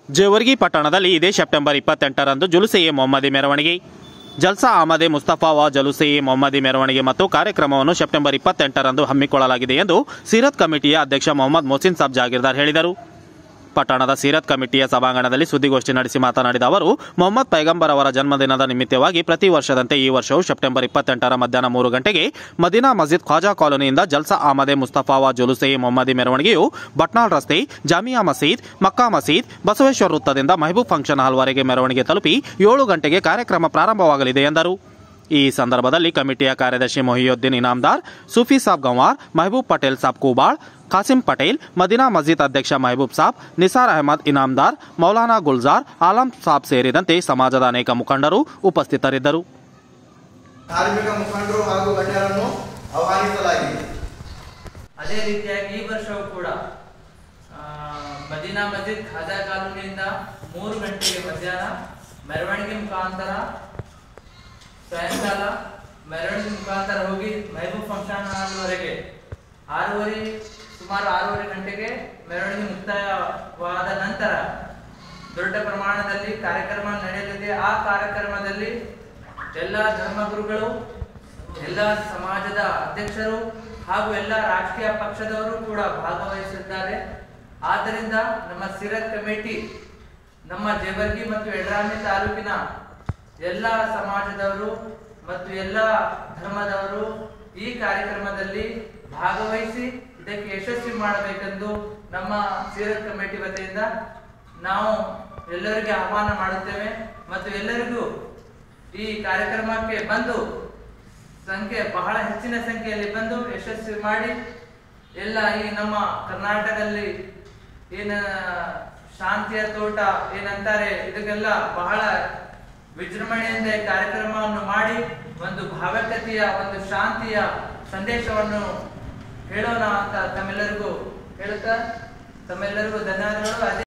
ಜೇವರ್ಗಿ ಪಟ್ಟಣದಲ್ಲಿ ಇದೇ ಸೆಪ್ಟೆಂಬರ್ ಇಪ್ಪತ್ತೆಂಟರಂದು ಜುಲುಸೆ ಎ ಮೊಹಮ್ಮದಿ ಮೆರವಣಿಗೆ ಜಲ್ಸಾ ಅಹಮದೆ ಮುಸ್ತಫಾ ವ ಜಲುಸೆ ಎ ಮೊಹಮ್ಮದಿ ಮೆರವಣಿಗೆ ಮತ್ತು ಕಾರ್ಯಕ್ರಮವನ್ನು ಸೆಪ್ಟೆಂಬರ್ ಇಪ್ಪತ್ತೆಂಟರಂದು ಹಮ್ಮಿಕೊಳ್ಳಲಾಗಿದೆ ಎಂದು ಸೀರತ್ ಕಮಿಟಿಯ ಅಧ್ಯಕ್ಷ ಮೊಹಮ್ಮದ್ ಮೊಹಸಿನ್ ಸಾಬ್ ಜಾಗೀರ್ದಾರ್ ಹೇಳಿದರು ಪಟ್ಟಣದ ಸೀರತ್ ಕಮಿಟಿಯ ಸಭಾಂಗಣದಲ್ಲಿ ಸುದ್ದಿಗೋಷ್ಠಿ ನಡೆಸಿ ಮಾತನಾಡಿದ ಅವರು ಮೊಹಮ್ಮದ್ ಪೈಗಂಬರ್ ಅವರ ಜನ್ಮದಿನದ ನಿಮಿತ್ತವಾಗಿ ಪ್ರತಿ ವರ್ಷದಂತೆ ಈ ವರ್ಷವೂ ಸೆಪ್ಟೆಂಬರ್ ಇಪ್ಪತ್ತೆಂಟರ ಮಧ್ಯಾಹ್ನ ಮೂರು ಗಂಟೆಗೆ ಮದೀನಾ ಮಸ್ಜಿದ್ ಖ್ವಾಜಾ ಕಾಲೋನಿಯಿಂದ ಜಲ್ಸಾ ಆಮದೆ ಮುಸ್ತಫಾವಾ ಜುಲುಸೆ ಮೊಹಮ್ಮದಿ ಮೆರವಣಿಗೆಯು ಬಟ್ನಾಳ್ ರಸ್ತೆ ಜಾಮಿಯಾ ಮಸೀದ್ ಮಕ್ಕಾ ಮಸೀದ್ ಬಸವೇಶ್ವರ ವೃತ್ತದಿಂದ ಮೆಹಬೂಬ್ ಫಂಕ್ಷನ್ ಹಾಲ್ವರೆಗೆ ಮೆರವಣಿಗೆ ತಲುಪಿ ಏಳು ಗಂಟೆಗೆ ಕಾರ್ಯಕ್ರಮ ಪ್ರಾರಂಭವಾಗಲಿದೆ ಎಂದರು ಈ ಸಂದರ್ಭದಲ್ಲಿ ಕಮಿಟಿಯ ಕಾರ್ಯದರ್ಶಿ ಮೊಹಿಯುದ್ದೀನ್ ಇನಾಮ್ದಾರ್ ಸೂಫಿ ಸಾಬ್ ಗಂವಾರ್ ಮೆಹಬೂಬ್ ಪಟೇಲ್ ಸಾಬ್ ಕೂಬಾಳ್ ಖಾಸಿಂ ಪಟೇಲ್ ಮದೀನಾ ಮಸ್ಜಿದ್ ಅಧ್ಯಕ್ಷ ಮೆಹಬೂಬ್ ಸಾಬ್ ನಿಸಾರ್ ಅಹಮದ್ ಇನಾಮ್ದಾರ್ ಮೌಲಾನಾ ಗುಲ್ಜಾರ್ ಆಲಂ ಸಾಬ್ ಸೇರಿದಂತೆ ಸಮಾಜದ ಅನೇಕ ಮುಖಂಡರು ಉಪಸ್ಥಿತರಿದ್ದರು ಧಾರ್ಮಿಕ ಮುಖಂಡರು ಹಾಗೂ ಗಣ್ಯರನ್ನು ಆಹ್ವಾನಿಸಲಾಗಿದೆ ಅದೇ ರೀತಿಯಾಗಿ ಈ ವರ್ಷವೂ ಕೂಡ ಆ, ಮದೀನಾ ಮಸ್ಜಿದ್ ಖಾಜಾ ಕಾಲೋನಿಯಿಂದ ಮೂರು ಗಂಟೆಗೆ ಮಧ್ಯಾಹ್ನ ಮೆರವಣಿಗೆ ಮುಖಾಂತರ ಸಾಯಂಕಾಲ ಮೆರವಣಿಗೆ ಮುಖಾಂತರ ಹೋಗಿ ಮೆಹಬೂಬ್ ಫಂಕ್ಷನ್ ಹಾಲ್ವರೆಗೆ ಆರೂವರೆ ಸುಮಾರು ಆರೂವರೆ ಗಂಟೆಗೆ ಮೆರವಣಿಗೆ ಮುಕ್ತಾಯವಾದ ನಂತರ ದೊಡ್ಡ ಪ್ರಮಾಣದಲ್ಲಿ ಕಾರ್ಯಕ್ರಮ ನಡೆಯಲಿದೆ ಆ ಕಾರ್ಯಕ್ರಮದಲ್ಲಿ ಎಲ್ಲ ಧರ್ಮಗುರುಗಳು ಎಲ್ಲ ಸಮಾಜದ ಅಧ್ಯಕ್ಷರು ಹಾಗೂ ಎಲ್ಲ ರಾಜಕೀಯ ಪಕ್ಷದವರು ಕೂಡ ಭಾಗವಹಿಸಿದ್ದಾರೆ ಆದ್ದರಿಂದ ನಮ್ಮ ಸಿರತ್ ಕಮಿಟಿ ನಮ್ಮ ಜೇವರ್ಗಿ ಮತ್ತು ಯಡ್ರಾಮಿ ತಾಲೂಕಿನ ಎಲ್ಲ ಸಮಾಜದವರು ಮತ್ತು ಎಲ್ಲ ಧರ್ಮದವರು ಈ ಕಾರ್ಯಕ್ರಮದಲ್ಲಿ ಭಾಗವಹಿಸಿ ಇದಕ್ಕೆ ಯಶಸ್ವಿ ಮಾಡಬೇಕೆಂದು ನಮ್ಮ ಸೀರತ್ ಕಮಿಟಿ ವತಿಯಿಂದ ನಾವು ಎಲ್ಲರಿಗೆ ಆಹ್ವಾನ ಮಾಡುತ್ತೇವೆ ಮತ್ತು ಎಲ್ಲರಿಗೂ ಈ ಕಾರ್ಯಕ್ರಮಕ್ಕೆ ಬಂದು ಸಂಖ್ಯೆ ಬಹಳ ಹೆಚ್ಚಿನ ಸಂಖ್ಯೆಯಲ್ಲಿ ಬಂದು ಯಶಸ್ವಿ ಮಾಡಿ ಎಲ್ಲ ಈ ನಮ್ಮ ಕರ್ನಾಟಕದಲ್ಲಿ ಏನ ಶಾಂತಿಯ ತೋಟ ಏನಂತಾರೆ ಇದಕ್ಕೆಲ್ಲ ಬಹಳ ವಿಜೃಂಭಣೆಯಿಂದ ಈ ಕಾರ್ಯಕ್ರಮವನ್ನು ಮಾಡಿ ಒಂದು ಭಾವೈಕ್ಯತೆಯ ಒಂದು ಶಾಂತಿಯ ಸಂದೇಶವನ್ನು ಹೇಳೋಣ ಅಂತ ತಮ್ಮೆಲ್ಲರಿಗೂ ಹೇಳುತ್ತಾ ತಮ್ಮೆಲ್ಲರಿಗೂ ಧನ್ಯವಾದಗಳು ಅದೇ